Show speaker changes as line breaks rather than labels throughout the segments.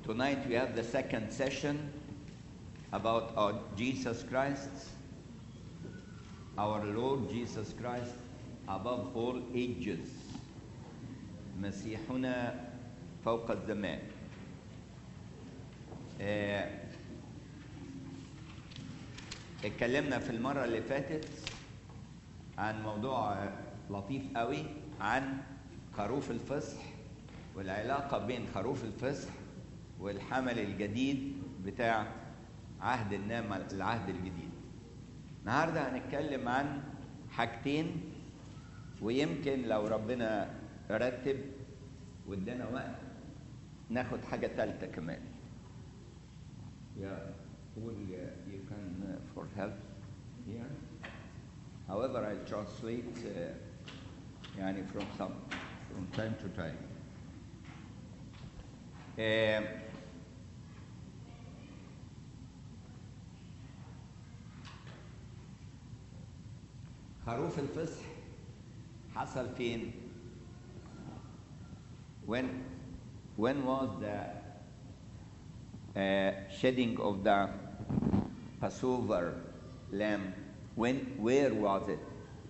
Tonight we have the second session about our Jesus Christ, our Lord Jesus Christ, above all ages. مسيحنا فوق الزمان. آه، اتكلمنا في المرة اللي فاتت عن موضوع لطيف قوي عن خروف الفصح والعلاقة بين خروف الفصح والحمل الجديد بتاع عهد النعمة العهد الجديد النهاردة هنتكلم عن حاجتين ويمكن لو ربنا رتب وادانا وقت ناخد حاجة تالتة كمان يا قول you can uh, for help here however I translate uh, يعني from some from time to time آه، خروف الفصح حصل فين when when was the uh, shedding of the Passover lamb when where was it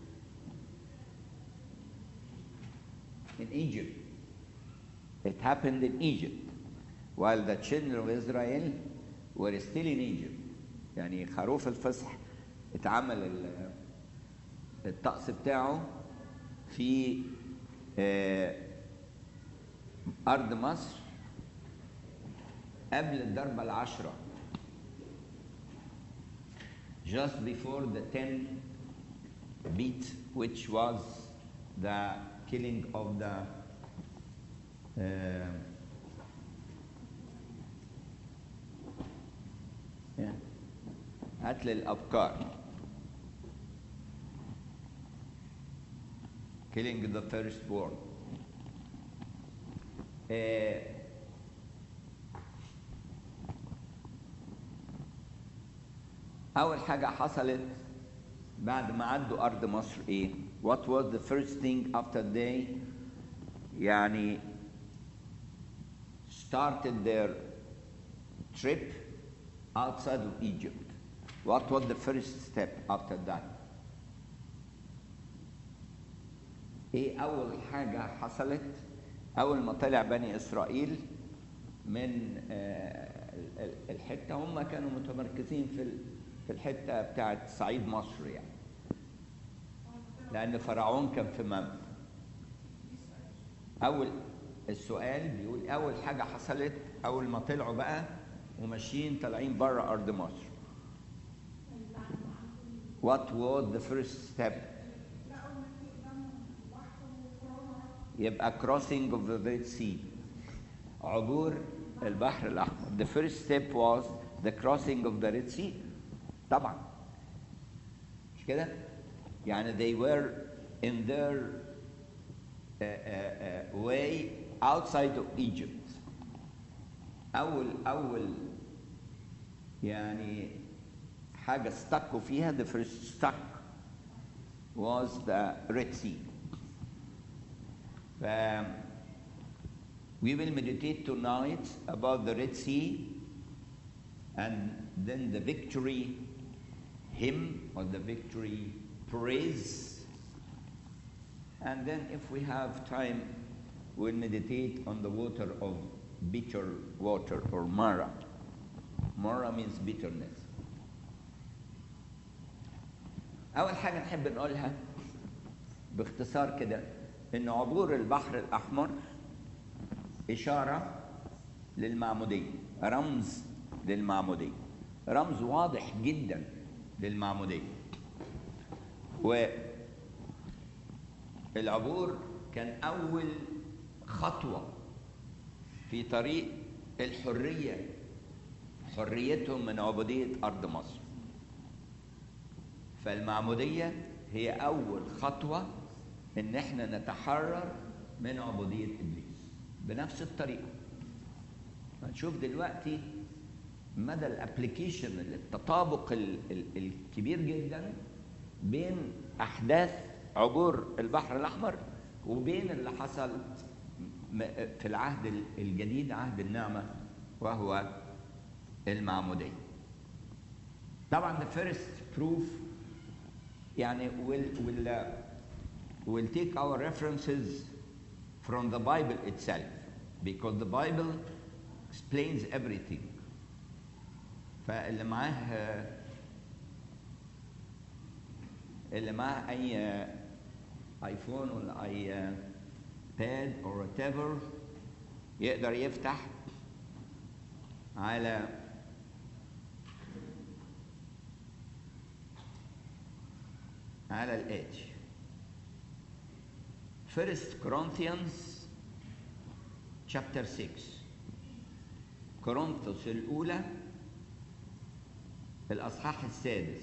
in Egypt it happened in Egypt while the children of Israel were still in Egypt يعني خروف الفصح اتعمل ال- الطقس بتاعه في آه، أرض مصر قبل الضربة العشرة just before the ten beat which was the killing of the uh, yeah, قتل الأبكار killing the firstborn آه، أول حاجة حصلت بعد ما عدوا أرض مصر إيه؟ What was the first thing after they يعني started their trip outside of Egypt? What was the first step after that? ايه اول حاجه حصلت اول ما طلع بني اسرائيل من آه، ال- ال- الحته هم كانوا متمركزين في ال- في الحته بتاعت صعيد مصر يعني لان فرعون كان في منفى اول السؤال بيقول اول حاجه حصلت اول ما طلعوا بقى وماشيين طالعين بره ارض مصر What was the first step? يبقى crossing of the Red Sea عبور البحر الأحمر the first step was the crossing of the Red Sea طبعا مش كده يعني they were in their uh, uh, uh, way outside of Egypt أول أول يعني حاجة استقوا فيها the first stuck was the Red Sea ف we will meditate tonight about the Red Sea and then the victory hymn or the victory praise. And then if we have time, we'll meditate on the water of bitter water or Mara. Mara means bitterness. أول حاجة نحب نقولها باختصار كده إن عبور البحر الأحمر إشارة للمعمودية رمز للمعمودية رمز واضح جدا للمعمودية والعبور كان أول خطوة في طريق الحرية حريتهم من عبودية أرض مصر فالمعمودية هي أول خطوة إن إحنا نتحرر من عبودية إبليس بنفس الطريقة هنشوف دلوقتي مدى الابلكيشن التطابق ال- ال- الكبير جدا بين أحداث عبور البحر الأحمر وبين اللي حصل م- في العهد ال- الجديد عهد النعمة وهو المعمودية طبعا the first proof يعني will will uh, will take our references from the Bible itself because the Bible explains everything فاللي معاه اللي معاه اي ايفون ولا اي باد or whatever يقدر يفتح على على الاتش First Corinthians chapter 6 كورنثوس الأولى الأصحاح السادس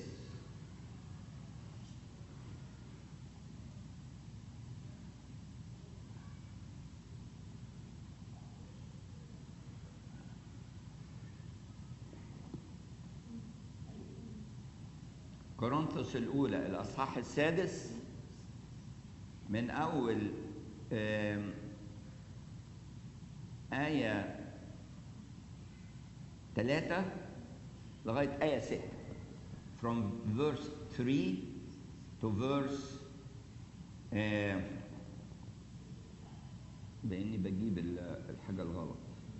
كورنثوس الأولى الأصحاح السادس من أول آم، آية ثلاثة لغاية آية ستة from verse 3 to verse آه، بإني بجيب ال- الحاجة الغلط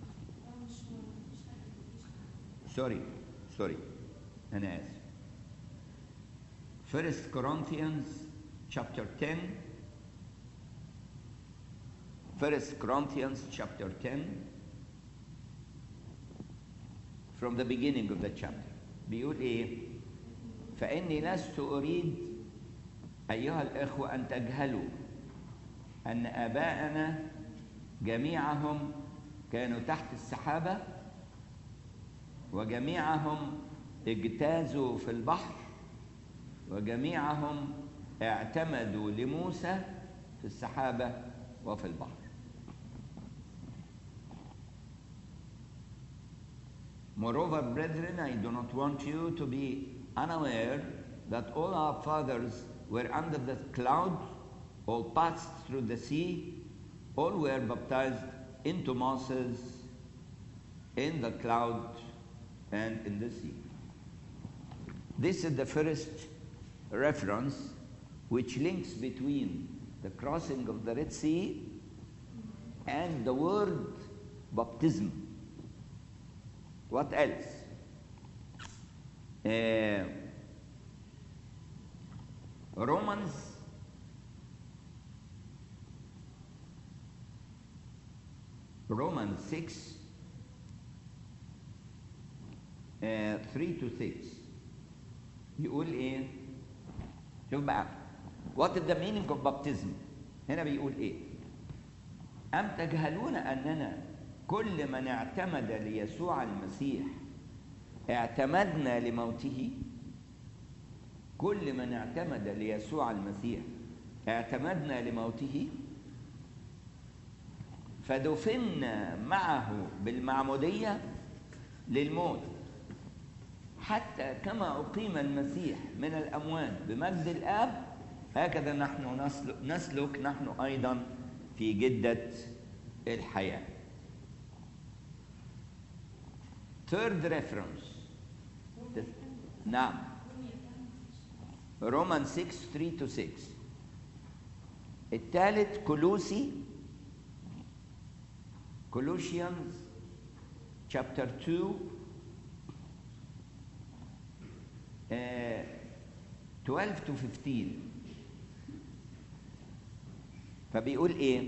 سوري سوري أنا آسف First Corinthians chapter 10 First Corinthians chapter 10 from the beginning of the chapter بيقول ايه فاني لست اريد ايها الاخوه ان تجهلوا ان اباءنا جميعهم كانوا تحت السحابه وجميعهم اجتازوا في البحر وجميعهم اعتمدوا لموسى في السحابه وفي البحر Moreover, brethren, I do not want you to be unaware that all our fathers were under the cloud, all passed through the sea, all were baptized into Moses in the cloud and in the sea. This is the first reference which links between the crossing of the Red Sea and the word baptism. What else? Uh, Romans Romans 6 uh, 3 to 6 يقول ايه شوف بقى what is the meaning of baptism هنا بيقول ايه أم تجهلون أننا كل من اعتمد ليسوع المسيح اعتمدنا لموته كل من اعتمد ليسوع المسيح اعتمدنا لموته فدفنا معه بالمعمودية للموت حتى كما أقيم المسيح من الأموات بمجد الآب هكذا نحن نسلك, نسلك نحن أيضا في جدة الحياة Third reference نعم Romans 6 3 to 6 الثالث كولوسي Colossians chapter 2 uh, 12 to 15 فبيقول ايه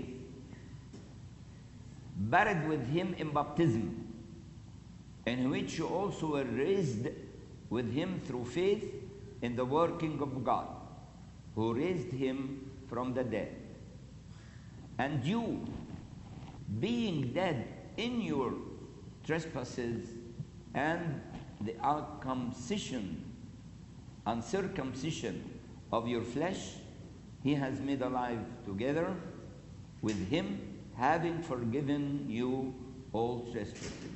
buried with him in baptism in which you also were raised with him through faith in the working of God who raised him from the dead and you being dead in your trespasses and the uncircumcision uncircumcision of your flesh he has made alive together with him having forgiven you all trespasses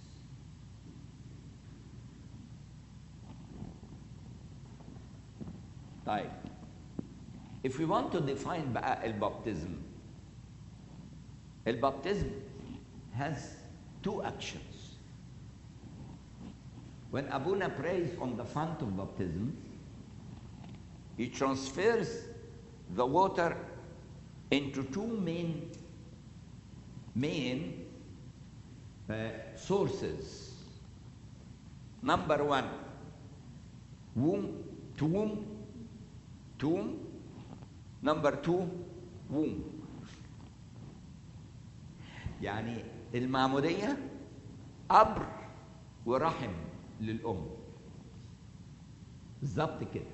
طيب if we want to define بقى البابتزم البابتزم has two actions When Abuna prays on the font of baptism, he transfers the water into two main main uh, sources. Number one, womb, tomb, tomb. Number two, womb. يعني المعمودية قبر ورحم للأم بالظبط كده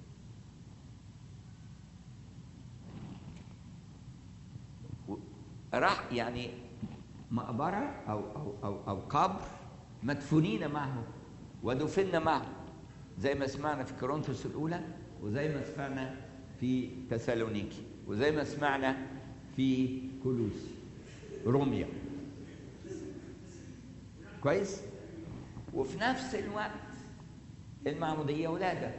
راح يعني مقبرة أو أو أو أو قبر مدفونين معه ودفنا معه زي ما سمعنا في كورنثوس الأولى وزي ما سمعنا في تسالونيكي وزي ما سمعنا في كولوسي روميا كويس وفي نفس الوقت المعمودية ولادة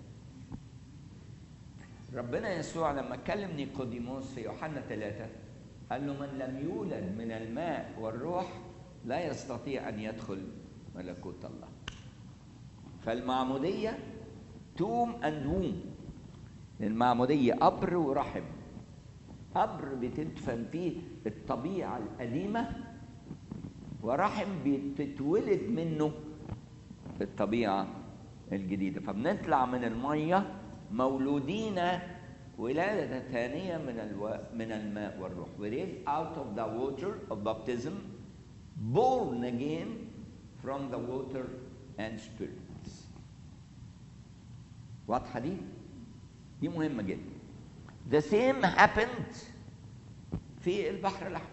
ربنا يسوع لما كلم نيقوديموس في يوحنا ثلاثة قال له من لم يولد من الماء والروح لا يستطيع أن يدخل ملكوت الله فالمعمودية توم أند ووم المعمودية قبر ورحم قبر بتدفن فيه الطبيعة القديمة ورحم بتتولد منه الطبيعة الجديدة فبنطلع من المية مولودين ولادة ثانية من الو... من الماء والروح we raise out of the water of baptism born again from the water and spirit واضحة دي؟ دي مهمة جدا The same happened في البحر الأحمر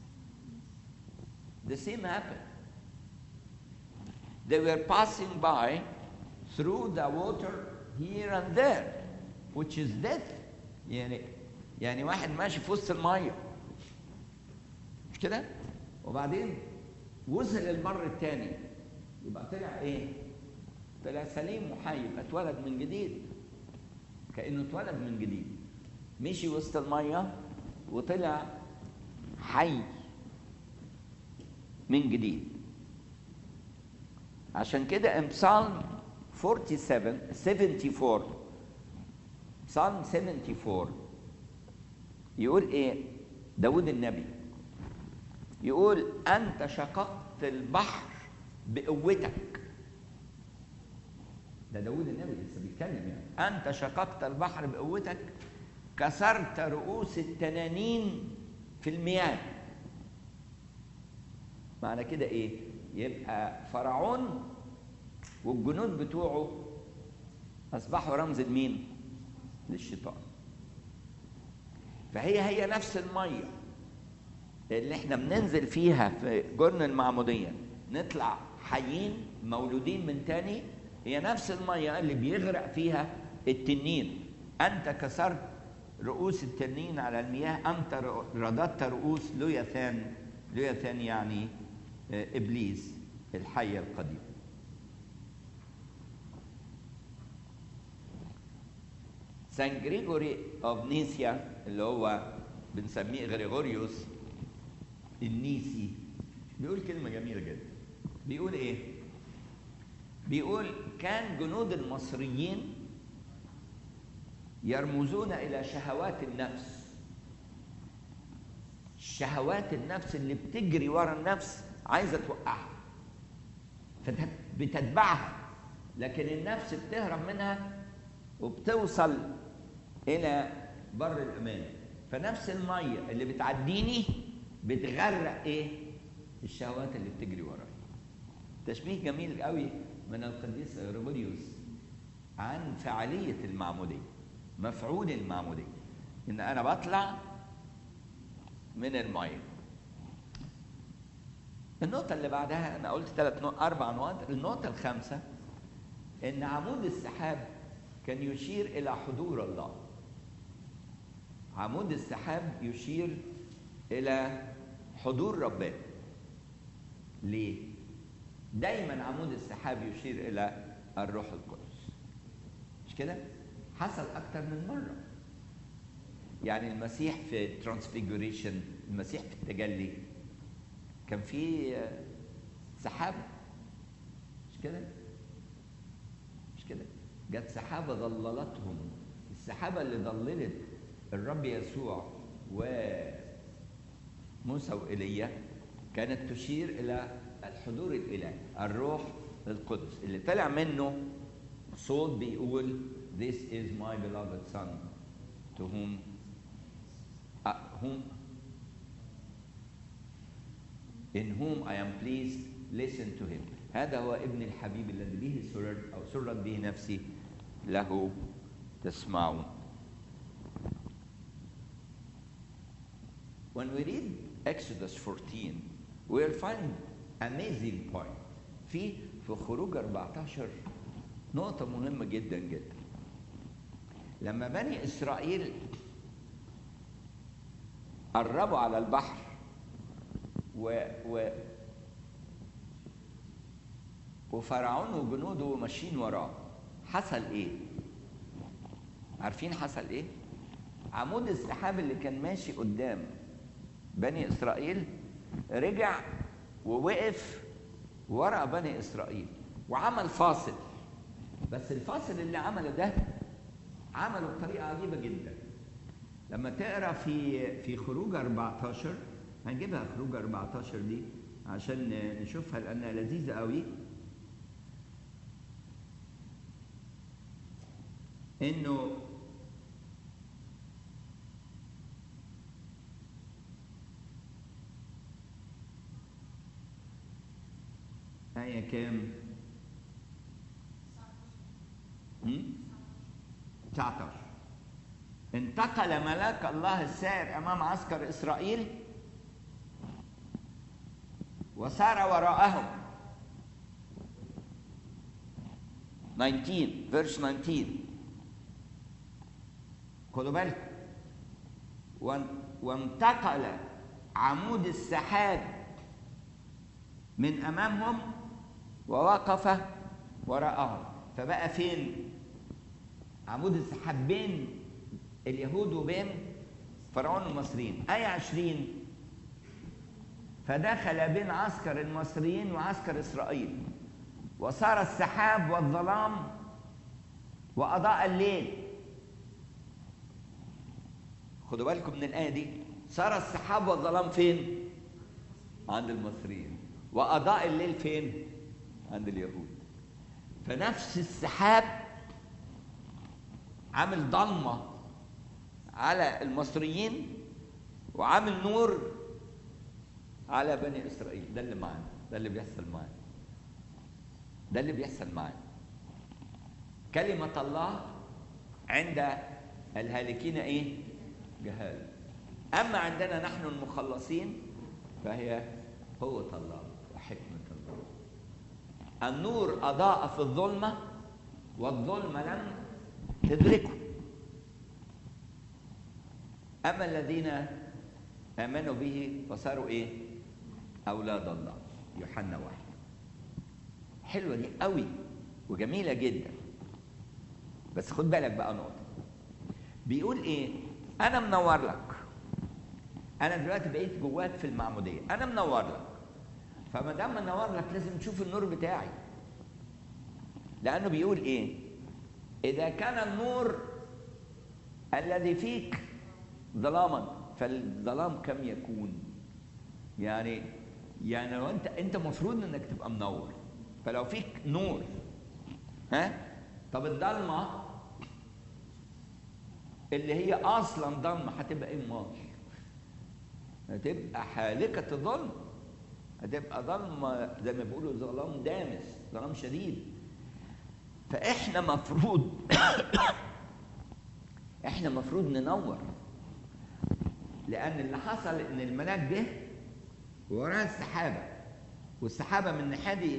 The same happened They were passing by through the water here and there which is death يعني يعني واحد ماشي في وسط الميه مش كده وبعدين وصل البر الثاني يبقى طلع ايه طلع سليم وحي يبقى اتولد من جديد كانه اتولد من جديد مشي وسط الميه وطلع حي من جديد عشان كده in Psalm 47 74 Psalm 74 يقول ايه داود النبي يقول انت شققت البحر بقوتك ده داود النبي لسه بيتكلم يعني انت شققت البحر بقوتك كسرت رؤوس التنانين في المياه معنى كده ايه يبقى فرعون والجنود بتوعه اصبحوا رمز لمين للشيطان فهي هي نفس الميه اللي احنا بننزل فيها في جرن المعموديه نطلع حيين مولودين من تاني هي نفس الميه اللي بيغرق فيها التنين انت كسرت رؤوس التنين على المياه انت رددت رؤوس لويثان لويثان يعني ابليس الحي القديم سان جريجوري اوف نيسيا اللي هو بنسميه غريغوريوس النيسي بيقول كلمة جميلة جدا بيقول ايه؟ بيقول كان جنود المصريين يرمزون إلى شهوات النفس شهوات النفس اللي بتجري ورا النفس عايزة توقعها فبتتبعها لكن النفس بتهرب منها وبتوصل إلى بر الأمان فنفس المية اللي بتعديني بتغرق إيه؟ الشهوات اللي بتجري ورايا تشبيه جميل قوي من القديس غريغوريوس عن فعالية المعمودية مفعول المعمودية إن أنا بطلع من المية النقطة اللي بعدها أنا قلت ثلاث نقط أربع نقط النقطة الخامسة إن عمود السحاب كان يشير إلى حضور الله عمود السحاب يشير إلى حضور ربنا ليه؟ دايما عمود السحاب يشير إلى الروح القدس مش كده؟ حصل أكتر من مرة يعني المسيح في ترانسفيجوريشن المسيح في التجلي كان في سحاب مش كده؟ كده جت سحابة ضللتهم السحابة اللي ضللت الرب يسوع وموسى وإيليا كانت تشير إلى الحضور الإلهي الروح القدس اللي طلع منه صوت بيقول This is my beloved son to whom uh, whom in whom I am pleased listen to him هذا هو ابن الحبيب الذي به سررت أو سرت به نفسي له تسمعون When we read Exodus 14 we'll find amazing point في في خروج 14 نقطة مهمة جدا جدا لما بني إسرائيل قربوا على البحر و, و وفرعون وجنوده ماشيين وراه حصل ايه عارفين حصل ايه عمود السحاب اللي كان ماشي قدام بني اسرائيل رجع ووقف ورا بني اسرائيل وعمل فاصل بس الفاصل اللي عمله ده عمله بطريقه عجيبه جدا لما تقرا في في خروج 14 هنجيبها خروج 14 دي عشان نشوفها لانها لذيذه قوي انه آية كام؟ 19 انتقل ملاك الله السائر أمام عسكر إسرائيل وسار وراءهم 19 verse 19 خدوا بالكم وانتقل عمود السحاب من امامهم ووقف وراءهم فبقى فين عمود السحاب بين اليهود وبين فرعون المصريين آية عشرين فدخل بين عسكر المصريين وعسكر إسرائيل وصار السحاب والظلام وأضاء الليل خدوا بالكم من الآية دي صار السحاب والظلام فين؟ عند المصريين وأضاء الليل فين؟ عند اليهود فنفس السحاب عامل ضلمة على المصريين وعامل نور على بني إسرائيل ده اللي معانا ده اللي بيحصل معانا ده اللي بيحصل معانا كلمة الله عند الهالكين ايه؟ جهالة أما عندنا نحن المخلصين فهي قوة الله وحكمة الله النور أضاء في الظلمة والظلمة لم تدركه أما الذين آمنوا به فصاروا إيه؟ أولاد الله يوحنا واحد حلوة دي قوي وجميلة جدا بس خد بالك بقى نقطة بيقول إيه؟ أنا منور لك أنا دلوقتي بقيت جواك في المعمودية أنا منور لك فما دام منور لك لازم تشوف النور بتاعي لأنه بيقول إيه؟ إذا كان النور الذي فيك ظلاما فالظلام كم يكون؟ يعني يعني لو انت انت المفروض انك تبقى منور فلو فيك نور ها طب الضلمه اللي هي اصلا ضلمه هتبقى ايه امال؟ هتبقى حالكه ظلم هتبقى ظلمه زي ما بيقولوا ظلام دامس ظلام شديد فاحنا مفروض احنا مفروض ننور لان اللي حصل ان الملاك جه وراه السحابه والسحابه من الناحيه دي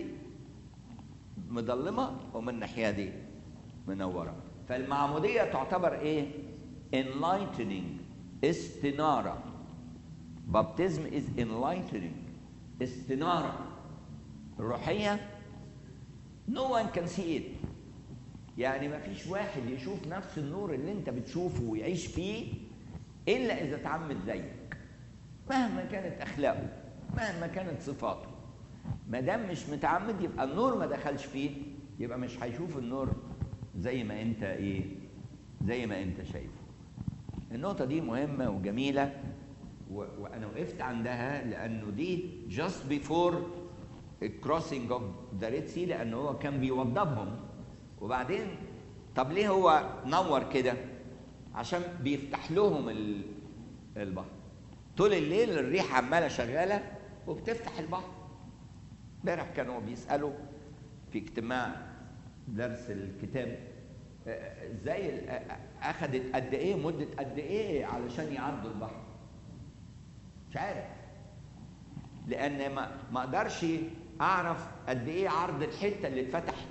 مظلمه ومن الناحيه دي منوره فالمعموديه تعتبر ايه enlightening استناره baptism is enlightening استناره روحيه no one can see it يعني ما فيش واحد يشوف نفس النور اللي انت بتشوفه ويعيش فيه الا اذا اتعمد زيك مهما كانت اخلاقه مهما كانت صفاته ما دام مش متعمد يبقى النور ما دخلش فيه يبقى مش هيشوف النور زي ما انت ايه زي ما انت شايفه النقطه دي مهمه وجميله و... وانا وقفت عندها لانه دي just before crossing of the Red Sea لانه هو كان بيوضبهم وبعدين طب ليه هو نور كده عشان بيفتح لهم ال- البحر طول الليل الريح عماله شغاله وبتفتح البحر امبارح كانوا بيسالوا في اجتماع درس الكتاب آه، ازاي ال- آه، اخذت قد ايه مده قد ايه علشان يعدوا البحر مش عارف لان ما ما اقدرش اعرف قد ايه عرض الحته اللي اتفتحت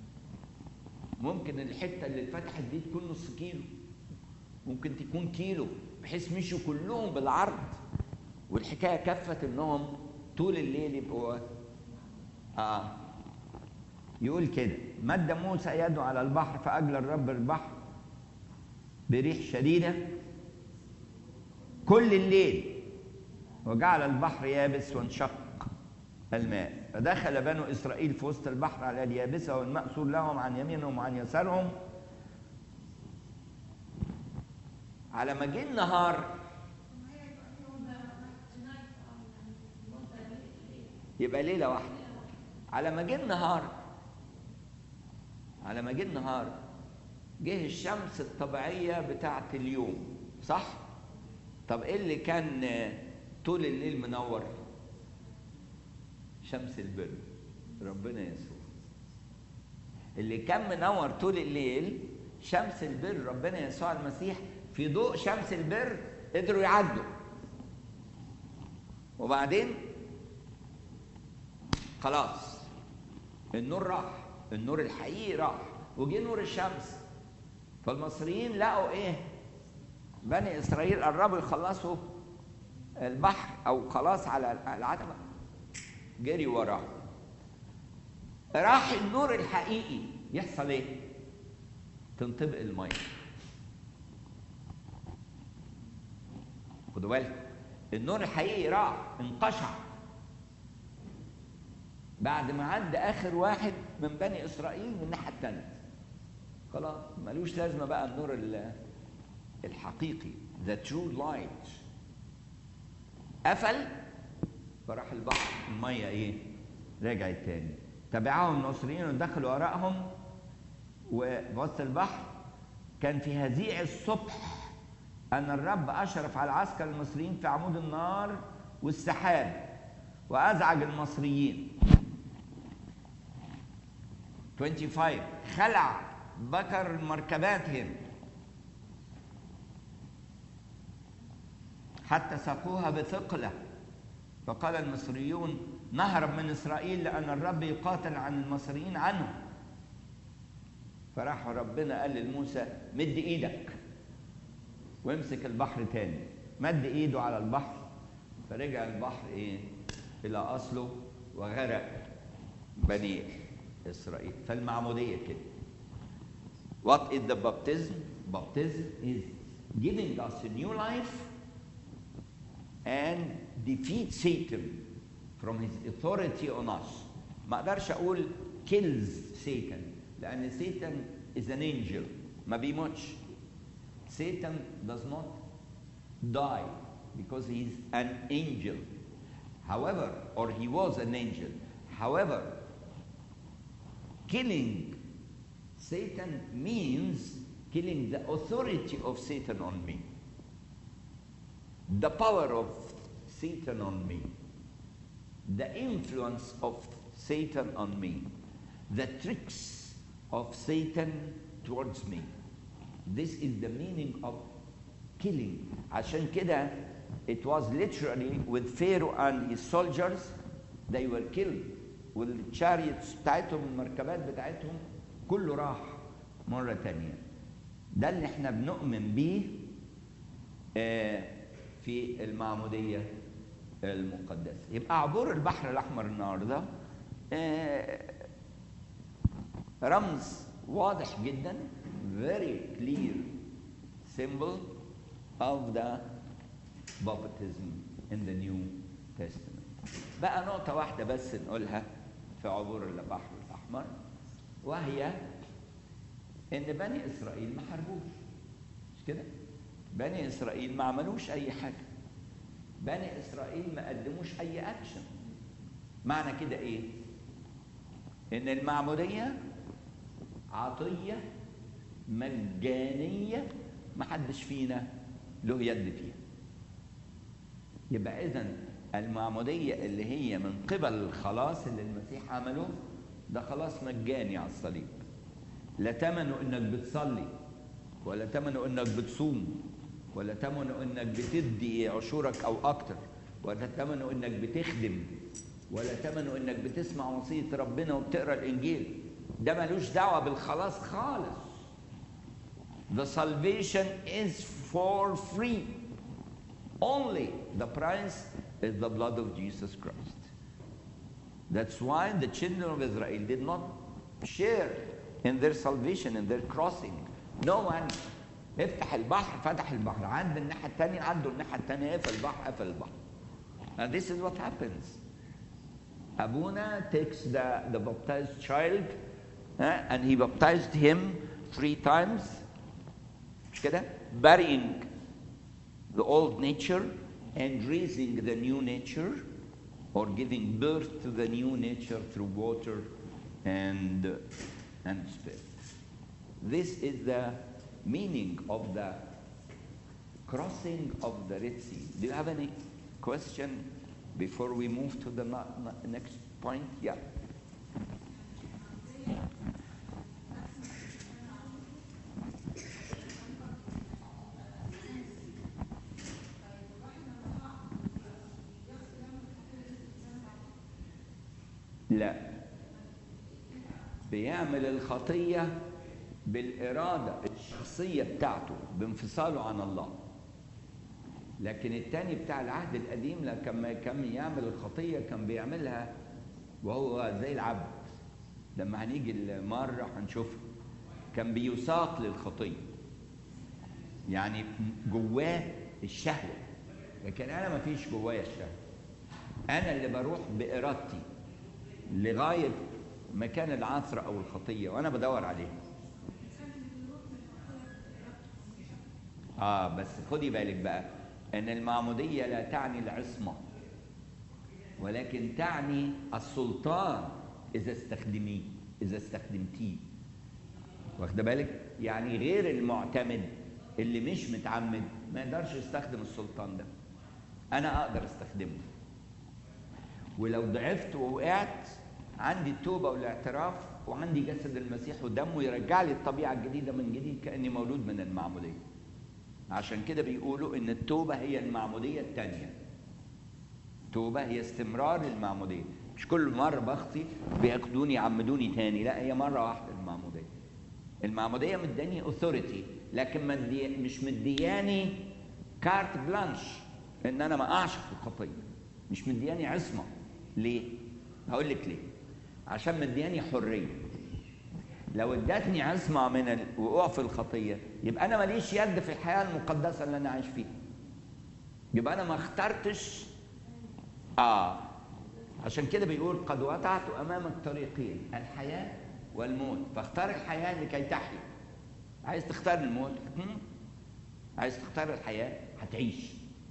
ممكن الحته اللي اتفتحت دي تكون نص كيلو ممكن تكون كيلو بحيث مشوا كلهم بالعرض والحكايه كفت انهم طول الليل يبقوا اه يقول كده مد موسى يده على البحر فاجلى الرب البحر بريح شديده كل الليل وجعل البحر يابس وانشق الماء فدخل بنو اسرائيل في وسط البحر على اليابسه والماء سور لهم عن يمينهم وعن يسارهم على ما جه النهار يبقى ليله واحده على ما جه النهار على ما جه النهار جه الشمس الطبيعيه بتاعت اليوم صح طب ايه اللي كان آه، طول الليل منور شمس البر ربنا يسوع اللي كان منور طول الليل شمس البر ربنا يسوع المسيح في ضوء شمس البر قدروا يعدوا وبعدين خلاص النور راح النور الحقيقي راح وجه نور الشمس فالمصريين لقوا ايه بني اسرائيل قربوا يخلصوا البحر او خلاص على العتبه جري وراه راح النور الحقيقي يحصل ايه تنطبق الميه خدوا بالكم النور الحقيقي راح انقشع بعد ما عدى اخر واحد من بني اسرائيل من الناحيه الثانيه خلاص ملوش لازمه بقى النور ال- الحقيقي the true light قفل فراح البحر الميه ايه رجعت تاني تبعهم المصريين ودخلوا وراءهم وفي وسط البحر كان في هزيع الصبح أن الرب أشرف على عسكر المصريين في عمود النار والسحاب وأزعج المصريين 25 خلع بكر مركباتهم حتى ساقوها بثقلة فقال المصريون نهرب من إسرائيل لأن الرب يقاتل عن المصريين عنهم فراح ربنا قال لموسى مد إيدك وامسك البحر تاني مد إيده على البحر فرجع البحر إيه إلى أصله وغرق بني إسرائيل فالمعمودية كده What is the baptism? Baptism is giving us a new life and defeat Satan from his authority on us. ما اقدرش اقول kills Satan لان Satan is an angel ما بيموتش. Satan does not die because he is an angel. However, or he was an angel. However, killing Satan means killing the authority of Satan on me. The power of Satan on me. The influence of Satan on me. The tricks of Satan towards me. This is the meaning of killing. عشان كده it was literally with Pharaoh and his soldiers they were killed والchariots بتاعتهم المركبات بتاعتهم كله راح مرة تانية ده اللي احنا بنؤمن بيه آه، في المعمودية المقدسة يبقى عبور البحر الأحمر النهاردة آه، رمز واضح جدا very clear symbol of the baptism in the New Testament بقى نقطة واحدة بس نقولها في عبور البحر الأحمر وهي ان بني اسرائيل ما حاربوش مش كده بني اسرائيل ما عملوش اي حاجه بني اسرائيل ما قدموش اي اكشن معنى كده ايه ان المعموديه عطيه مجانيه ما حدش فينا له يد فيها يبقى اذا المعموديه اللي هي من قبل الخلاص اللي المسيح عمله ده خلاص مجاني على الصليب لا ثمنه انك بتصلي ولا ثمنه انك بتصوم ولا ثمنه انك بتدي عشورك او اكتر ولا ثمنه انك بتخدم ولا ثمنه انك بتسمع وصيه ربنا وبتقرا الانجيل ده ملوش دعوه بالخلاص خالص The salvation is for free. Only the price is the blood of Jesus Christ. That's why the children of Israel did not share in their salvation, in their crossing. No one افتح البحر فتح البحر عند الناحية الثانية عدوا الناحية الثانية قفل البحر قفل البحر. And this is what happens. Abuna takes the, the baptized child uh, and he baptized him three times مش كده burying the old nature and raising the new nature or giving birth to the new nature through water and and spirit this is the meaning of the crossing of the red sea do you have any question before we move to the no- no- next point yeah لا بيعمل الخطية بالإرادة الشخصية بتاعته بانفصاله عن الله لكن التاني بتاع العهد القديم لما كان يعمل الخطية كان بيعملها وهو زي العبد لما هنيجي المرة هنشوفها كان بيساق للخطية يعني جواه الشهوة لكن أنا ما فيش جوايا الشهوة أنا اللي بروح بإرادتي لغاية مكان العثرة أو الخطية وأنا بدور عليه آه بس خدي بالك بقى أن المعمودية لا تعني العصمة ولكن تعني السلطان إذا استخدميه إذا استخدمتيه واخده بالك يعني غير المعتمد اللي مش متعمد ما يقدرش يستخدم السلطان ده أنا أقدر استخدمه ولو ضعفت ووقعت عندي التوبة والاعتراف وعندي جسد المسيح ودمه يرجع لي الطبيعة الجديدة من جديد كأني مولود من المعمودية عشان كده بيقولوا إن التوبة هي المعمودية الثانية التوبة هي استمرار المعمودية مش كل مرة بخطي بياخدوني يعمدوني تاني لا هي مرة واحدة المعمودية المعمودية مداني اوثوريتي لكن مدي مش مدياني كارت بلانش ان انا ما اقعش في الخطيه مش مدياني عصمه ليه هقول لك ليه عشان مدياني حريه لو ادتني عصمه من الوقوع في الخطيه يبقى انا ماليش يد في الحياه المقدسه اللي انا عايش فيها يبقى انا ما اخترتش اه عشان كده بيقول قد وضعت امامك طريقين الحياه والموت فاختار الحياه لكي تحيا عايز تختار الموت هم؟ عايز تختار الحياه هتعيش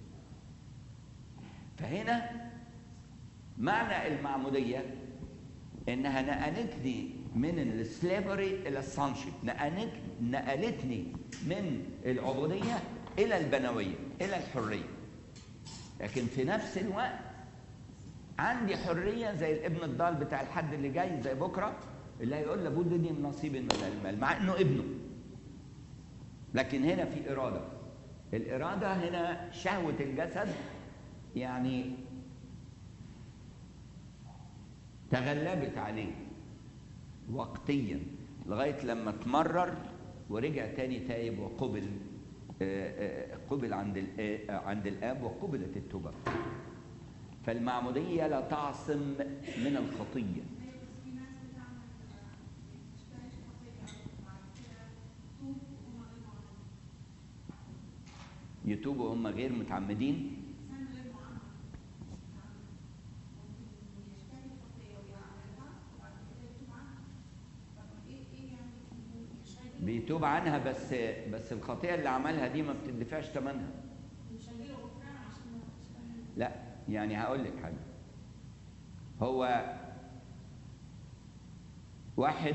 فهنا معنى المعموديه انها نقلتني من السليفري الى السانشيب نقلتني من العبوديه الى البنويه الى الحريه لكن في نفس الوقت عندي حريه زي الابن الضال بتاع الحد اللي جاي زي بكره اللي هيقول لابد لي من نصيب من المال مع انه ابنه لكن هنا في اراده الاراده هنا شهوه الجسد يعني تغلبت عليه وقتيا لغايه لما تمرر ورجع تاني تايب وقبل قبل عند عند الاب وقبلت التوبه فالمعموديه لا تعصم من الخطيه يتوبوا هم غير متعمدين بيتوب عنها بس بس الخطيئه اللي عملها دي ما بتدفعش ثمنها
مش هجيله غفران عشان ما تشتغل
لا يعني هقول لك حاجه هو واحد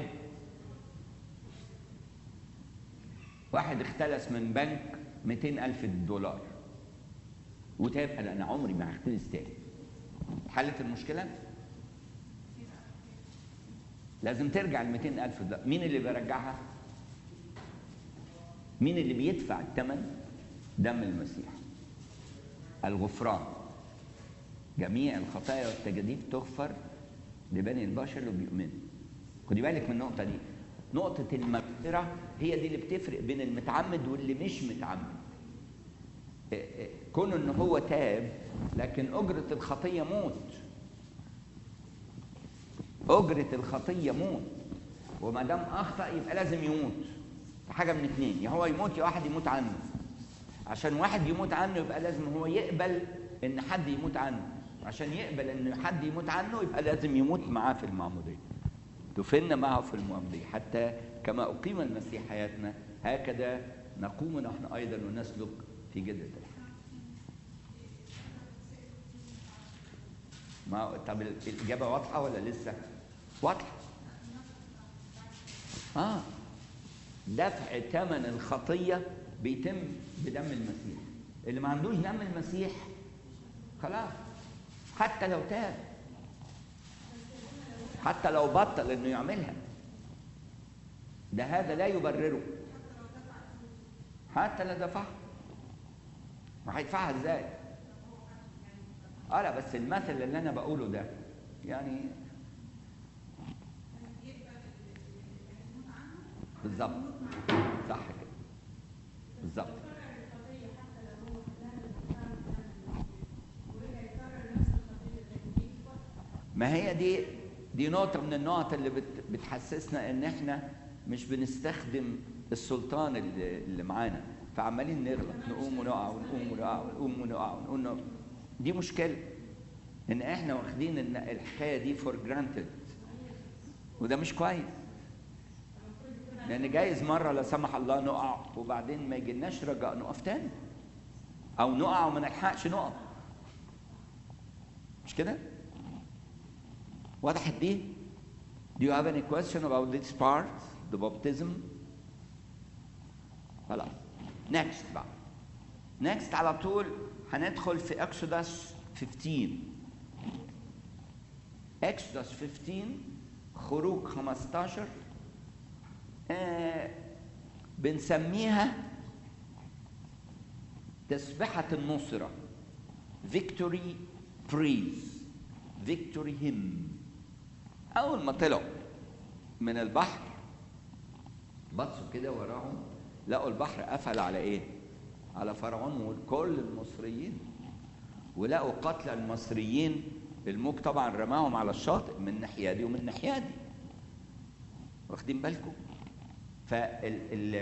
واحد اختلس من بنك 200 ألف دولار وتاب قال أنا عمري ما هختلس تاني حلت المشكلة؟ لازم ترجع ال 200 ألف دولار مين اللي بيرجعها؟ مين اللي بيدفع الثمن؟ دم المسيح الغفران جميع الخطايا والتجاديف تغفر لبني البشر اللي بيؤمنوا خدي بالك من النقطة دي نقطة المغفرة هي دي اللي بتفرق بين المتعمد واللي مش متعمد إيه إيه، كون ان هو تاب لكن أجرة الخطية موت أجرة الخطية موت وما دام أخطأ يبقى لازم يموت حاجة من اتنين يا هو يموت يا واحد يموت عنه عشان واحد يموت عنه يبقى لازم هو يقبل ان حد يموت عنه عشان يقبل ان حد يموت عنه يبقى لازم يموت معاه في المعموديه دفن معه في المعموديه حتى كما اقيم المسيح حياتنا هكذا نقوم نحن ايضا ونسلك في جده الحياه ما طب الاجابه واضحه ولا لسه واضحه اه دفع ثمن الخطيه بيتم بدم المسيح اللي ما عندوش دم المسيح خلاص حتى لو تاب حتى لو بطل انه يعملها ده هذا لا يبرره حتى لو دفعها ما هيدفعها ازاي اه لا بس المثل اللي انا بقوله ده يعني بالظبط صح كده بالظبط ما هي دي دي نقطة من النقط اللي بت بتحسسنا إن إحنا مش بنستخدم السلطان اللي, اللي معانا فعمالين نغلط نقوم ونقع ونقوم ونقع ونقوم ونقع ونقوم ونقع. دي مشكلة إن إحنا واخدين إن الحكاية دي فور جرانتد وده مش كويس لأن جايز مرة لا سمح الله نقع وبعدين ما يجيلناش رجاء نقف تاني أو نقع وما نلحقش نقف مش كده؟ وضحت دي؟ Do you have any question about this part, the baptism? خلاص. Next بقى. Next على طول هندخل في Exodus 15. Exodus 15 خروج 15 آه بنسميها تسبحة النصرة victory praise victory hymn أول ما طلعوا من البحر بصوا كده وراهم لقوا البحر قفل على إيه؟ على فرعون وكل المصريين ولقوا قتل المصريين الموج طبعا رماهم على الشاطئ من ناحية دي ومن ناحية دي واخدين بالكم؟ فال ال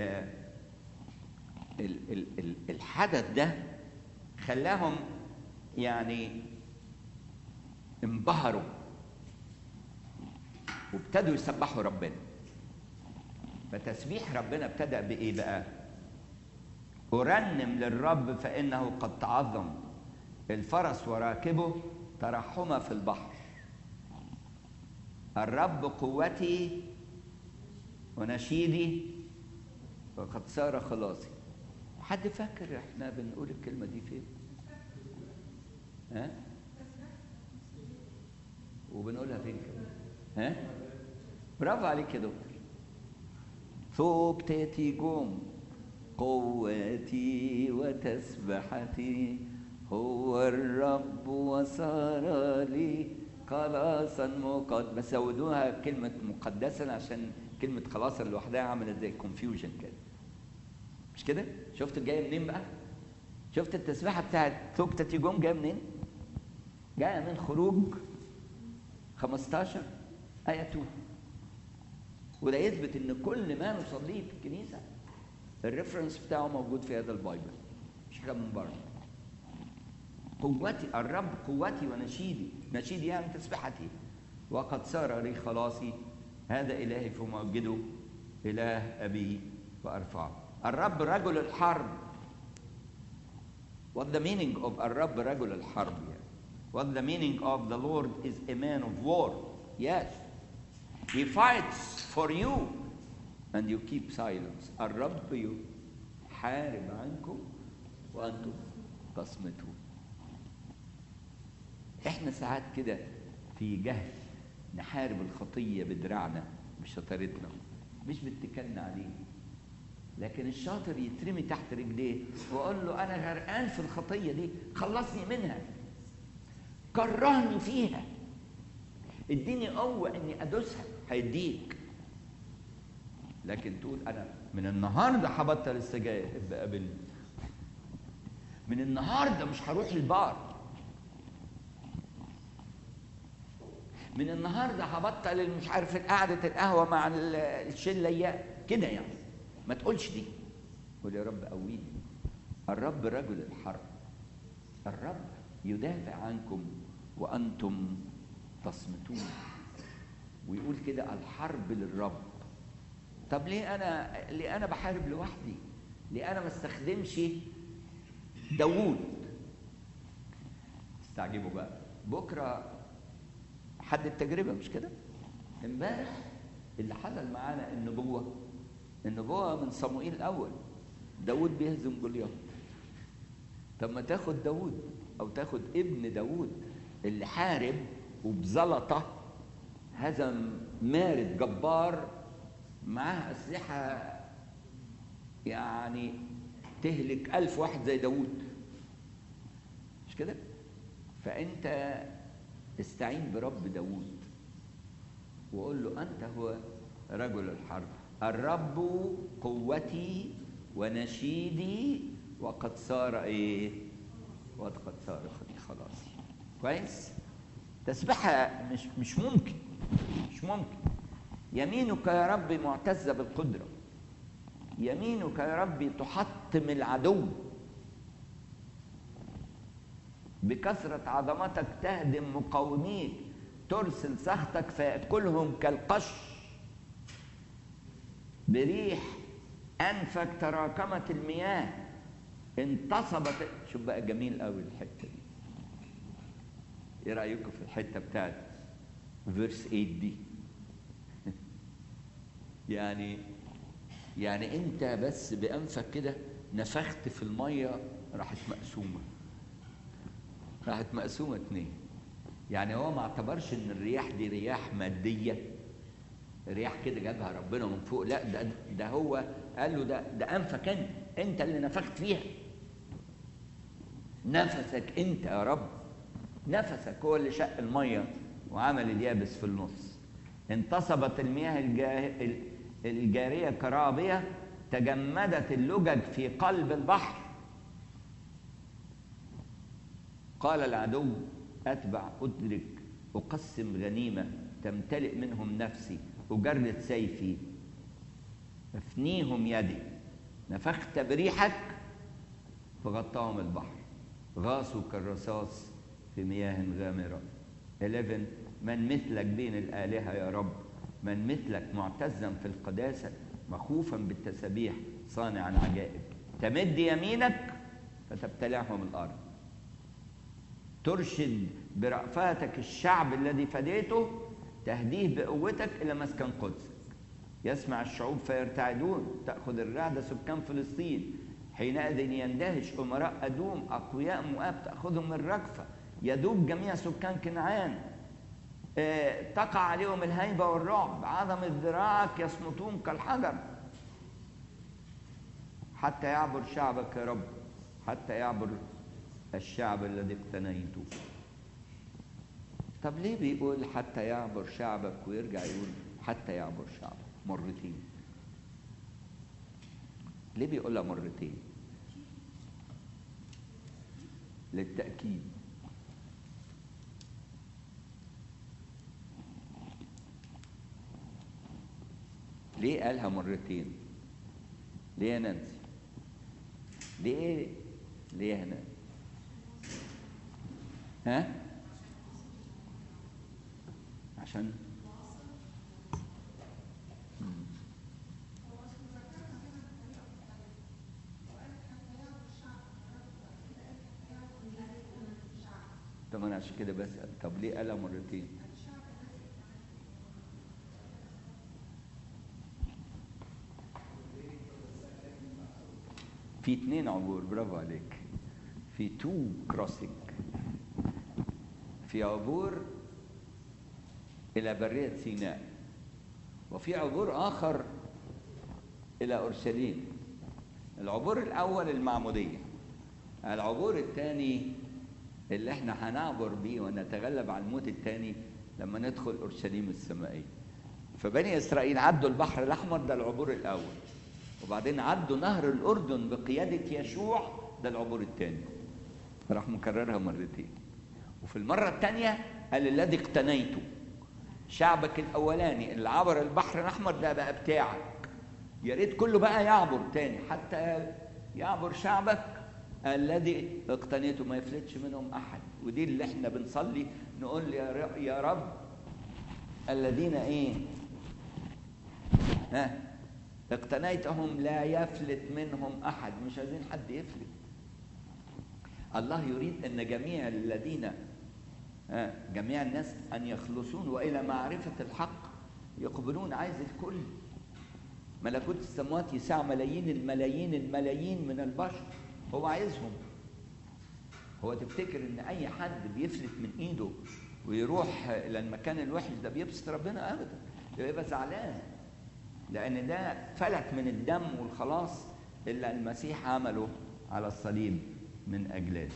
ال ال ال الحدث ده خلاهم يعني انبهروا وابتدوا يسبحوا ربنا فتسبيح ربنا ابتدأ بإيه بقى؟ أرنم للرب فإنه قد تعظم الفرس وراكبه ترحما في البحر الرب قوتي ونشيدي وقد صار خلاصي حد فاكر احنا بنقول الكلمة دي فين؟ ها؟ وبنقولها فين كمان؟ ها؟ برافو عليك يا دكتور ثوبتي جم قوتي وتسبحتي هو الرب وصار لي خلاصا مقد بس زودوها كلمة مقدسا عشان كلمة خلاصا لوحدها عملت زي كونفيوجن كده مش كده؟ شفت جاية منين بقى؟ شفت التسبيحة بتاعت ثوبتي جم جاية منين؟ جاية من خروج 15 آية 2 وده يثبت ان كل ما نصليه في الكنيسه الريفرنس بتاعه موجود في هذا البايبل مش حاجه من بره قوتي الرب قوتي ونشيدي نشيدي يعني تسبحتي وقد صار لي خلاصي هذا الهي فمجده اله ابي وأرفعه الرب رجل الحرب What the meaning of الرب رجل الحرب يعني What the meaning of the Lord is a man of war Yes He fights for you and you keep silence الرب يحارب عنكم وأنتم تصمتون احنا ساعات كده في جهل نحارب الخطية بدراعنا بشطارتنا مش باتكالنا عليه لكن الشاطر يترمي تحت رجليه ويقول له انا غرقان في الخطيه دي خلصني منها كرهني فيها اديني قوه اني ادوسها هيديك لكن تقول انا من النهارده هبطل السجاير ابقى قابلني من النهارده مش هروح البار من النهارده هبطل مش عارف قعده القهوه مع ال- الشله اياه كده يعني ما تقولش دي قول يا رب قويني الرب رجل الحرب الرب يدافع عنكم وانتم تصمتون ويقول كده الحرب للرب طب ليه انا ليه انا بحارب لوحدي ليه انا ما استخدمش داوود استعجبوا بقى بكره حد التجربه مش كده امبارح اللي حصل معانا النبوه النبوه من صموئيل الاول داود بيهزم جولياث طب ما تاخد داود او تاخد ابن داود اللي حارب وبزلطه هزم مارد جبار معاه اسلحه يعني تهلك ألف واحد زي داود مش كده فانت استعين برب داود وقول له انت هو رجل الحرب الرب قوتي ونشيدي وقد صار ايه وقد صار خلاصي كويس تسبحها مش مش ممكن مش ممكن يمينك يا رب معتزة بالقدرة يمينك يا رب تحطم العدو بكثرة عظمتك تهدم مقاوميك ترسل سخطك فيأكلهم كالقش بريح أنفك تراكمت المياه انتصبت شوف بقى جميل قوي الحتة دي ايه رأيكم في الحتة بتاعت فيرس 8 دي يعني يعني انت بس بانفك كده نفخت في الميه راحت مقسومه راحت مقسومه اتنين يعني هو ما اعتبرش ان الرياح دي رياح ماديه رياح كده جابها ربنا من فوق لا ده ده هو قال له ده ده انفك انت انت اللي نفخت فيها نفسك انت يا رب نفسك هو اللي شق الميه وعمل اليابس في النص انتصبت المياه الجاه... الجارية كرابية تجمدت اللجج في قلب البحر قال العدو أتبع أدرك أقسم غنيمة تمتلئ منهم نفسي أجرد سيفي أفنيهم يدي نفخت بريحك فغطاهم البحر غاصوا كالرصاص في مياه غامرة 11 من مثلك بين الآلهة يا رب من مثلك معتزا في القداسة مخوفا بالتسابيح صانعا عجائب تمد يمينك فتبتلعهم الأرض ترشد برأفاتك الشعب الذي فديته تهديه بقوتك إلى مسكن قدسك يسمع الشعوب فيرتعدون تأخذ الرعدة سكان فلسطين حينئذ يندهش أمراء أدوم أقوياء مؤاب تأخذهم الرجفة يدوب جميع سكان كنعان تقع عليهم الهيبة والرعب عظمة ذراعك يصمتون كالحجر حتى يعبر شعبك يا رب حتى يعبر الشعب الذي اقتنيته طب ليه بيقول حتى يعبر شعبك ويرجع يقول حتى يعبر شعبك مرتين ليه بيقولها مرتين للتأكيد ليه قالها مرتين ليه يا نانسي ليه ليه يا نانسي ها عشان مم. طب انا عشان كده بسال طب ليه قالها مرتين في اتنين عبور برافو عليك في تو كروسنج في عبور الى بريه سيناء وفي عبور اخر الى اورشليم العبور الاول المعموديه العبور الثاني اللي احنا هنعبر بيه ونتغلب على الموت الثاني لما ندخل اورشليم السمائيه فبني اسرائيل عدوا البحر الاحمر ده العبور الاول وبعدين عدوا نهر الاردن بقياده يشوع ده العبور الثاني راح مكررها مرتين وفي المره الثانيه قال الذي اقتنيته شعبك الاولاني اللي عبر البحر الاحمر ده بقى بتاعك يا ريت كله بقى يعبر تاني حتى يعبر شعبك الذي اقتنيته ما يفلتش منهم احد ودي اللي احنا بنصلي نقول يا رب, يا رب الذين ايه ها اقتنيتهم لا يفلت منهم احد مش عايزين حد يفلت الله يريد ان جميع الذين ها جميع الناس ان يخلصون والى معرفه الحق يقبلون عايز الكل ملكوت السماوات يسع ملايين الملايين الملايين من البشر هو عايزهم هو تفتكر ان اي حد بيفلت من ايده ويروح الى المكان الوحش ده بيبسط ربنا ابدا ده بيبقى زعلان لان ده فلت من الدم والخلاص اللي المسيح عمله على الصليب من اجلنا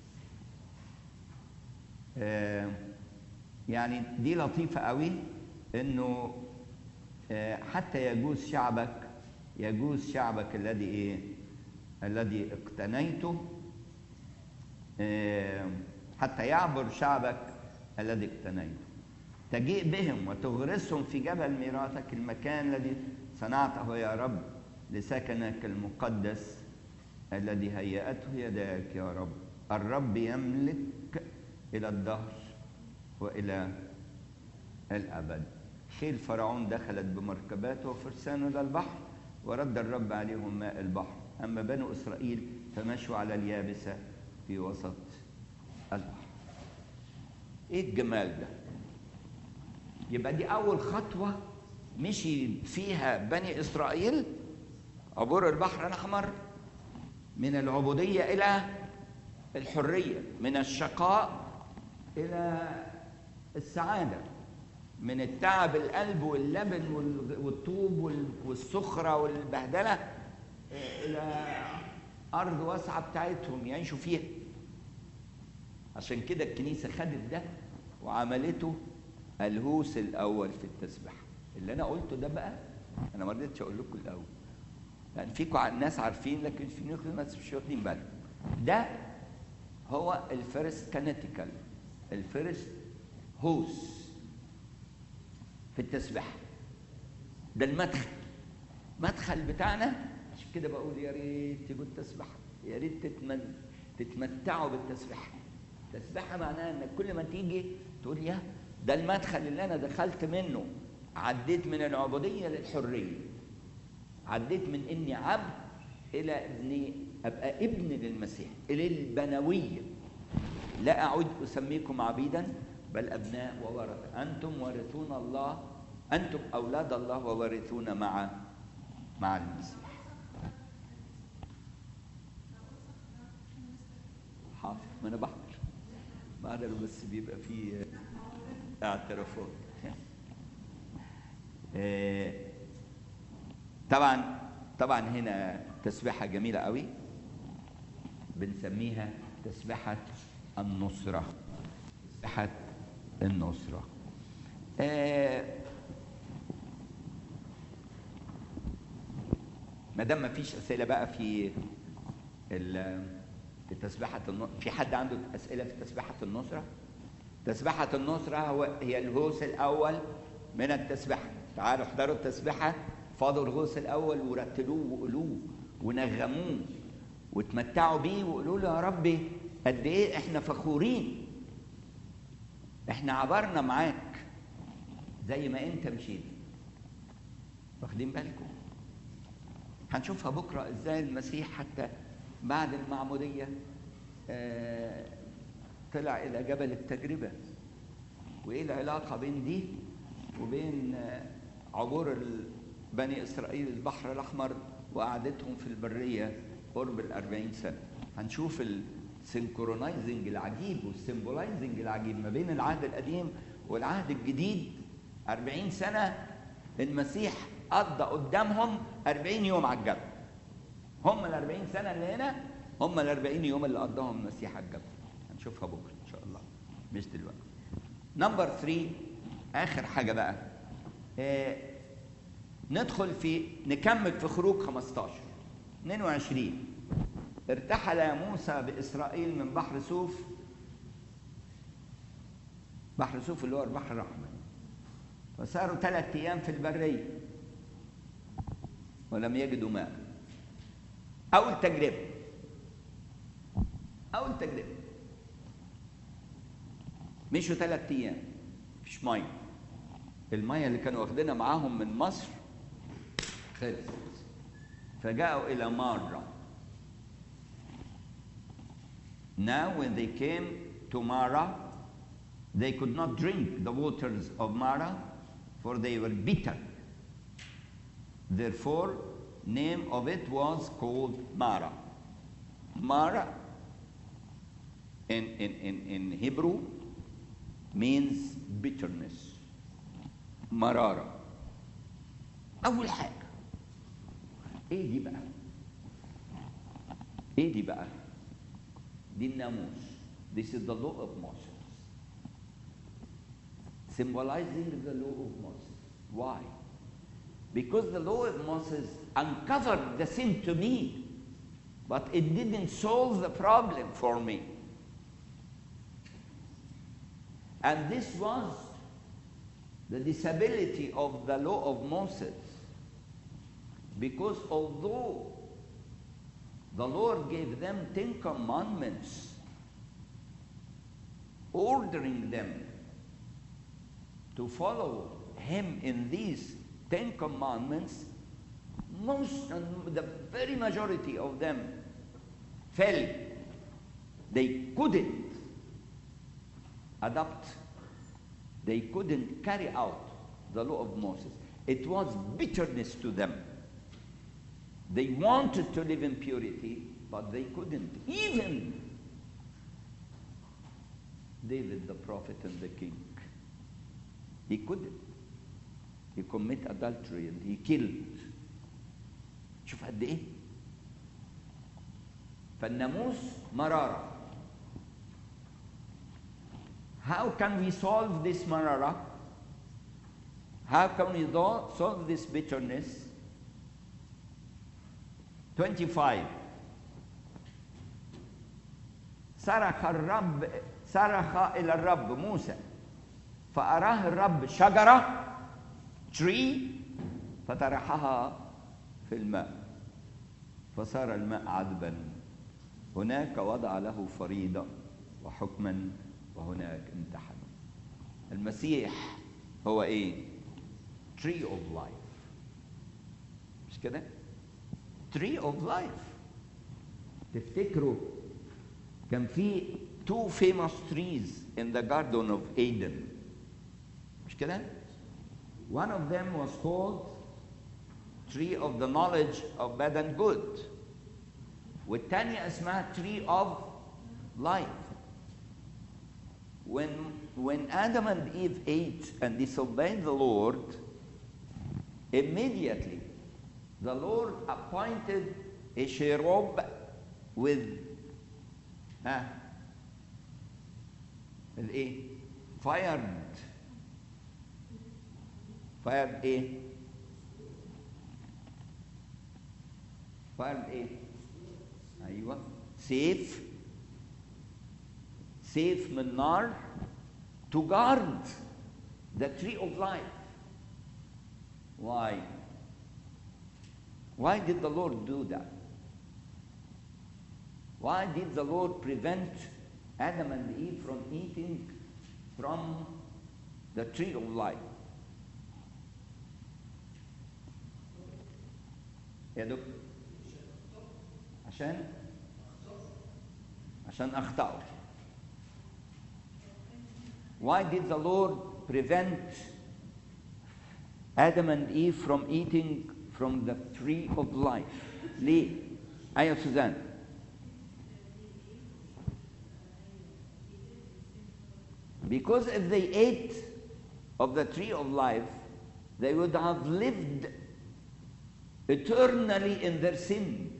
آه يعني دي لطيفه قوي انه آه حتى يجوز شعبك يجوز شعبك الذي ايه الذي اقتنيته آه حتى يعبر شعبك الذي اقتنيته تجيء بهم وتغرسهم في جبل ميراثك المكان الذي صنعته يا رب لسكنك المقدس الذي هيأته يداك يا رب الرب يملك إلى الدهر وإلى الأبد خيل فرعون دخلت بمركباته وفرسانه إلى البحر ورد الرب عليهم ماء البحر أما بنو إسرائيل فمشوا على اليابسة في وسط البحر إيه الجمال ده يبقى دي أول خطوة مشي فيها بني إسرائيل عبور البحر الأحمر من العبودية إلى الحرية من الشقاء إلى السعادة من التعب القلب واللبن والطوب والسخرة والبهدلة إلى أرض واسعة بتاعتهم يعيشوا فيها عشان كده الكنيسة خدت ده وعملته الهوس الأول في التسبيح اللي أنا قلته ده بقى أنا ما رضيتش أقول لكم الأول يعني فيكم الناس عارفين لكن في ناس مش واخدين بالهم ده هو الفيرست كانيتيكال الفيرست هوس في التسبيح ده المدخل مدخل بتاعنا عشان كده بقول يا ريت تيجوا التسبيح يا ريت تتمن تتمتعوا بالتسبيح التسبيحه معناها انك كل ما تيجي تقول يا ده المدخل اللي انا دخلت منه عديت من العبوديه للحريه عديت من اني عبد الى اني ابقى ابن للمسيح الى البنويه لا اعود اسميكم عبيدا بل ابناء وورثه انتم وارثون الله انتم اولاد الله ووارثون مع مع المسيح حاضر ما انا بحضر بحضر بس بيبقى فيه اعترافات طبعا طبعا هنا تسبيحه جميله قوي بنسميها تسبيحه النصره تسبيحه النصره ما دام ما فيش اسئله بقى في في تسبيحه النصره في حد عنده اسئله في تسبيحه النصره تسبيحه النصره هو هي الهوس الاول من التسبيحه تعالوا احضروا التسبيحه فاضوا الغوص الاول ورتلوه وقولوه ونغموه وتمتعوا بيه وقولوا له يا ربي قد ايه احنا فخورين احنا عبرنا معاك زي ما انت مشيت واخدين بالكم هنشوفها بكره ازاي المسيح حتى بعد المعموديه آه طلع إلى جبل التجربة وإيه العلاقة بين دي وبين آه، عبور ال- بني إسرائيل البحر الأحمر وقعدتهم في البرية قرب الأربعين سنة هنشوف السينكرونايزنج العجيب والسيمبولايزنج العجيب ما بين العهد القديم والعهد الجديد أربعين سنة المسيح قضى قدامهم أربعين يوم على الجبل هم ال 40 سنه اللي هنا هم ال 40 يوم اللي قضاهم المسيح على الجبل هنشوفها بكره ان شاء الله مش دلوقتي نمبر 3 اخر حاجه بقى آه ندخل في نكمل في خروج 15 22 ارتحل موسى باسرائيل من بحر سوف بحر سوف اللي هو البحر الاحمر فصاروا ثلاث ايام في البريه ولم يجدوا ماء أول تجربة أول تجربة مشوا ثلاث أيام مفيش مية المية اللي كانوا واخدينها معاهم من مصر خلصت فجاءوا إلى مارة Now when they came to Mara they could not drink the waters of Mara for they were bitter Therefore, name of it was called Mara. Mara in, in, in, in Hebrew means bitterness. مرارة. أول حاجة إيه دي بقى؟ إيه دي بقى؟ دي الناموس. This is the law of Moses. Symbolizing the law of Moses. Why? Because the law of Moses uncovered the sin to me, but it didn't solve the problem for me. And this was the disability of the law of Moses. Because although the Lord gave them Ten Commandments, ordering them to follow Him in these Ten Commandments, most and the very majority of them fell. They couldn't adopt, they couldn't carry out the law of Moses. It was bitterness to them. They wanted to live in purity, but they couldn't. Even David, the prophet and the king, he couldn't. He commit adultery and he killed. شوف قد ايه؟ فالناموس مرارة. How can we solve this marara? How can we do- solve this bitterness? 25 صرخ الرب صرخ إلى الرب موسى فأراه الرب شجرة tree فطرحها في الماء فصار الماء عذبا هناك وضع له فريضة وحكما وهناك امتحنه المسيح هو ايه tree of life مش كده tree of life تفتكروا كان في two famous trees in the garden of Eden مش كده one of them was called tree of the knowledge of bad and good والتانية اسمها tree of life when when Adam and Eve ate and disobeyed the Lord immediately the Lord appointed a cherub with ها الايه fired fired ايه fired ايه ايوه سيف سيف من نار to guard the tree of life why why did the Lord do that why did the Lord prevent Adam and Eve from eating from the tree of life يا دكتور عشان عشان اخطأوا Why did the Lord prevent Adam and Eve from eating from the tree of life? ليه؟ أيوة سوزان Because if they ate of the tree of life, they would have lived eternally in their sin,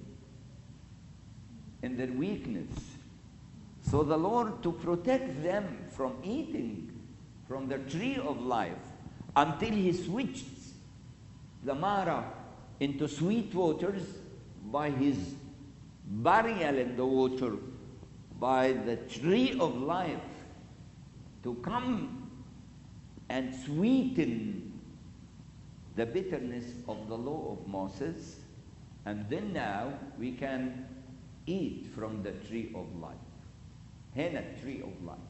in their weakness. So the Lord, to protect them from eating from the tree of life until He switched the Mara into sweet waters by His burial in the water, by the tree of life, to come and sweeten the bitterness of the law of Moses, and then now we can eat from the tree of life. هنا tree of life.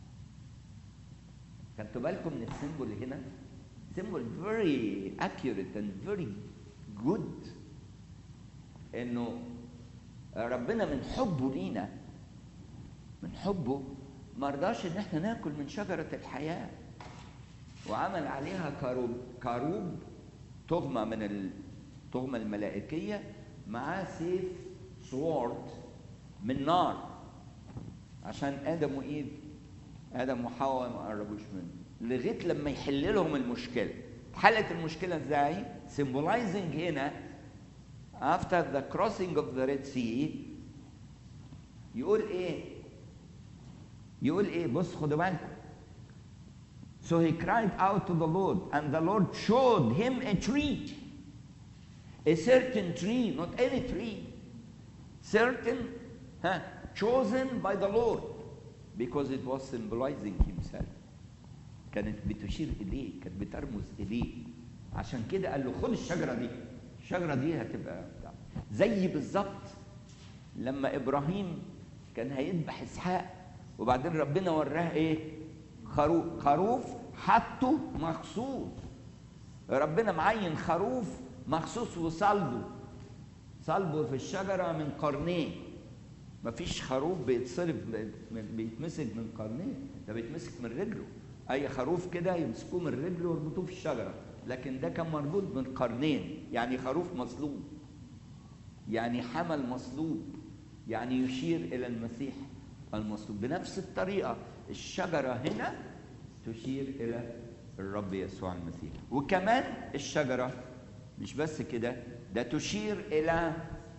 خدتوا بالكم من السيمبل هنا؟ symbol very accurate and very good انه ربنا من حبه لينا من حبه ما رضاش ان احنا ناكل من شجره الحياه وعمل عليها كروب كروب تغمه من التغمه الملائكيه معاه سيف سوورد من نار عشان ادم وايد ادم وحواء ما قربوش منه لغايه لما يحل لهم المشكله حلت المشكله ازاي symbolizing هنا after the crossing of the Red Sea يقول ايه يقول ايه بص خدوا بالكم So he cried out to the Lord, and the Lord showed him a tree. A certain tree, not any tree. Certain, huh, chosen by the Lord. Because it was symbolizing himself. كانت بتشير إليه، كانت بترمز إليه. عشان كده قال له خد الشجرة دي. الشجرة دي هتبقى بتاع. زي بالظبط لما إبراهيم كان هيذبح إسحاق وبعدين ربنا وراه إيه؟ خروف خروف حطه مخصوص ربنا معين خروف مخصوص وصلبه صلبه في الشجره من قرنين مفيش خروف بيتصلب بيتمسك من قرنين ده بيتمسك من رجله اي خروف كده يمسكوه من رجله ويربطوه في الشجره لكن ده كان مربوط من قرنين يعني خروف مصلوب يعني حمل مصلوب يعني يشير الى المسيح المصلوب بنفس الطريقه الشجرة هنا تشير إلى الرب يسوع المسيح وكمان الشجرة مش بس كده ده تشير إلى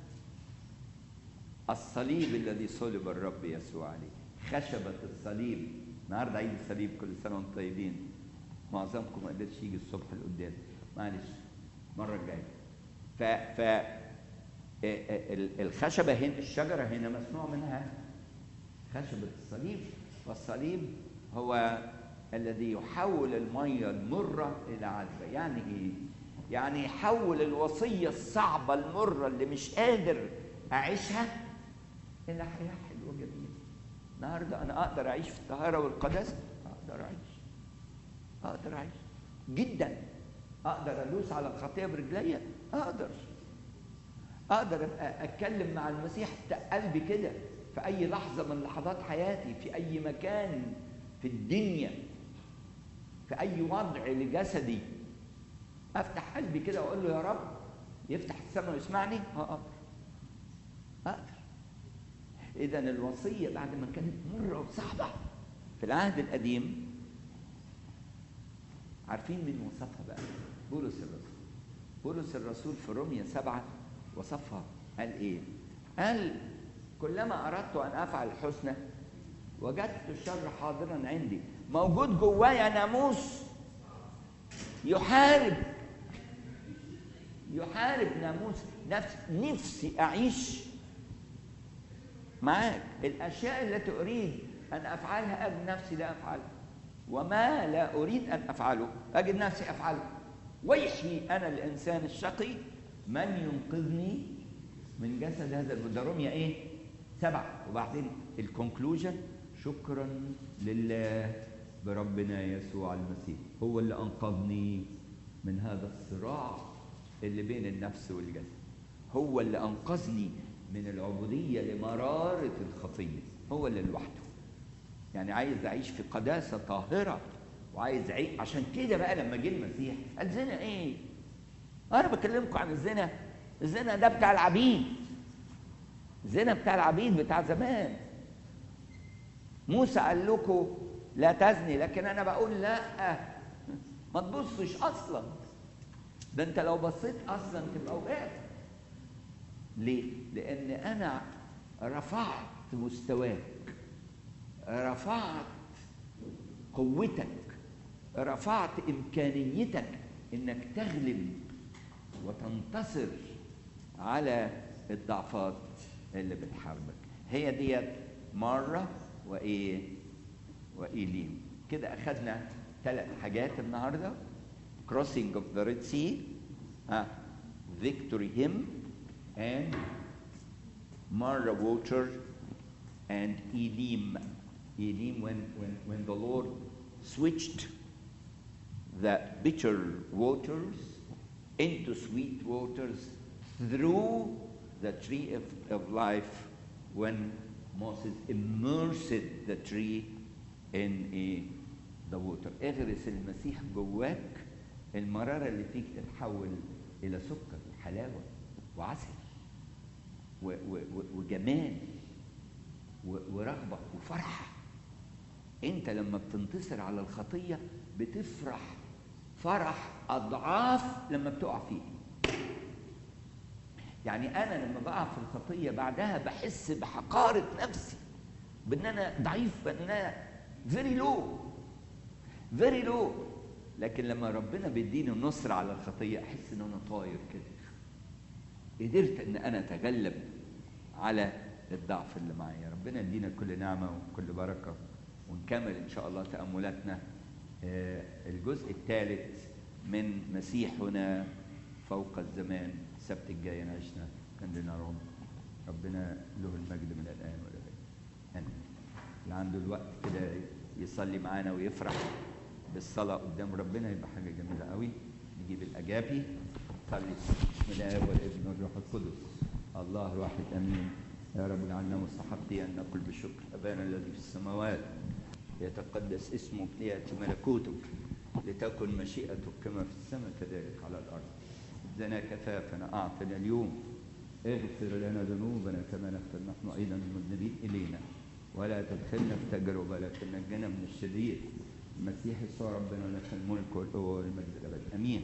الصليب الذي صلب الرب يسوع عليه خشبة الصليب النهارده عيد الصليب كل سنة وانتم طيبين معظمكم ما قدرش يجي الصبح القداس معلش المرة الجاية ف ف الخشبة هنا الشجرة هنا مصنوع منها خشبة الصليب والصليب هو الذي يحول المية المرة إلى عذبة يعني إيه؟ يعني يحول الوصية الصعبة المرة اللي مش قادر أعيشها إلى حياة حلوة جميلة النهاردة أنا أقدر أعيش في الطهارة والقداسة أقدر أعيش أقدر أعيش جدا أقدر أدوس على الخطية برجليا أقدر أقدر أبقى أتكلم مع المسيح قلبي كده في أي لحظة من لحظات حياتي في أي مكان في الدنيا في أي وضع لجسدي أفتح قلبي كده وأقول له يا رب يفتح السماء ويسمعني أقدر أقدر إذا الوصية بعد ما كانت مرة وصعبة في العهد القديم عارفين مين وصفها بقى؟ بولس الرسول بولس الرسول في رومية سبعة وصفها قال إيه؟ قال كلما أردت أن أفعل الحسنى وجدت الشر حاضرا عندي موجود جوايا ناموس يحارب يحارب ناموس نفس نفسي أعيش معاك الأشياء التي أريد أن أفعلها أجد نفسي لا أفعلها وما لا أريد أن أفعله أجد نفسي أفعله ويحيي أنا الإنسان الشقي من ينقذني من جسد هذا ده رمية إيه؟ سبعة وبعدين الكونكلوجن شكرا لله بربنا يسوع المسيح هو اللي أنقذني من هذا الصراع اللي بين النفس والجسد هو اللي أنقذني من العبودية لمرارة الخطية هو اللي لوحده يعني عايز اعيش في قداسه طاهره وعايز اعيش عشان كده بقى لما جه المسيح قال زنا ايه انا بكلمكم عن الزنا الزنا ده بتاع العبيد الزنا بتاع العبيد بتاع زمان موسى قال لكم لا تزني لكن انا بقول لا ما تبصش اصلا ده انت لو بصيت اصلا تبقى وقعت ليه لان انا رفعت مستواك رفعت قوتك رفعت امكانيتك انك تغلب وتنتصر على الضعفات اللي بتحاربك هي ديت مره وايه وايليم كده اخذنا ثلاث حاجات النهارده crossing of the Red Sea uh, victory hymn and Mara water and Elim Elim when, when, when the Lord switched the bitter waters into sweet waters through the tree of, of life when Moses immersed the tree in a, the water اغرس المسيح جواك المرارة اللي فيك تتحول إلى سكر وحلاوة وعسل و- و- و- وجمال و- ورغبة وفرحة أنت لما بتنتصر على الخطية بتفرح فرح أضعاف لما بتقع فيها يعني أنا لما بقع في الخطية بعدها بحس بحقارة نفسي بأن أنا ضعيف بأن أنا فيري لو فيري لو لكن لما ربنا بيديني النصر على الخطية أحس إن أنا طاير كده قدرت إن أنا أتغلب على الضعف اللي معايا ربنا يدينا كل نعمة وكل بركة ونكمل إن شاء الله تأملاتنا آه، الجزء الثالث من مسيحنا فوق الزمان السبت الجاي نعيشنا كان لنا رب ربنا له المجد من الآن والى الأبد آمين اللي عنده الوقت كده يصلي معانا ويفرح بالصلاة قدام ربنا يبقى حاجة جميلة قوي نجيب الأجابي صلي بسم الله والابن والروح القدس الله الواحد امين يا رب اجعلنا مستحقين ان نقول بالشكر ابانا الذي في السماوات يتقدس اسمك لياتي ملكوتك لتكن مشيئتك كما في السماء كذلك على الارض زنا كفافنا اعطنا اليوم اغفر لنا ذنوبنا كما نغفر نحن ايضا المذنبين الينا ولا تدخلنا في تجربه لكن نجنا من الشرير المسيح يسوع ربنا لك الملك والقوه والمجد الابد امين